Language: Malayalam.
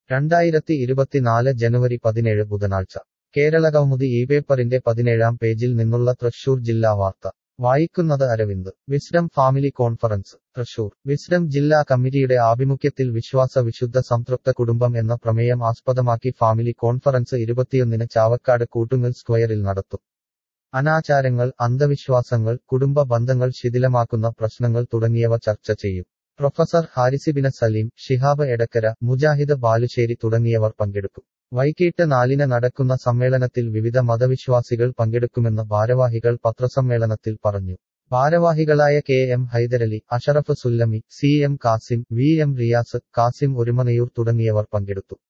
രണ്ടായിരത്തി ഇരുപത്തിനാല് ജനുവരി പതിനേഴ് ബുധനാഴ്ച കേരളകൗമുദി ഈ പേപ്പറിന്റെ പതിനേഴാം പേജിൽ നിന്നുള്ള തൃശൂർ ജില്ലാ വാർത്ത വായിക്കുന്നത് Aravind wisdom family conference Thrissur wisdom ജില്ലാ കമ്മിറ്റിയുടെ ആഭിമുഖ്യത്തിൽ വിശ്വാസ വിശുദ്ധ സംതൃപ്ത കുടുംബം എന്ന പ്രമേയം ആസ്പദമാക്കി ഫാമിലി കോൺഫറൻസ് ഇരുപത്തിയൊന്നിന് ചാവക്കാട് കൂട്ടുങ്ങൽ സ്ക്വയറിൽ നടത്തും അനാചാരങ്ങൾ അന്ധവിശ്വാസങ്ങൾ കുടുംബ ബന്ധങ്ങൾ ശിഥിലമാക്കുന്ന പ്രശ്നങ്ങൾ തുടങ്ങിയവ ചർച്ച ചെയ്യും പ്രൊഫസർ ഹാരിസിബിന സലീം ഷിഹാബ് എടക്കര മുജാഹിദ് ബാലുശ്ശേരി തുടങ്ങിയവർ പങ്കെടുക്കും വൈകിട്ട് നാലിന് നടക്കുന്ന സമ്മേളനത്തിൽ വിവിധ മതവിശ്വാസികൾ പങ്കെടുക്കുമെന്ന് ഭാരവാഹികൾ പത്രസമ്മേളനത്തിൽ പറഞ്ഞു ഭാരവാഹികളായ K M Haidarali Ashraf Sullami C M Kasim V M Riyas Kasim Orumanayur തുടങ്ങിയവർ പങ്കെടുത്തു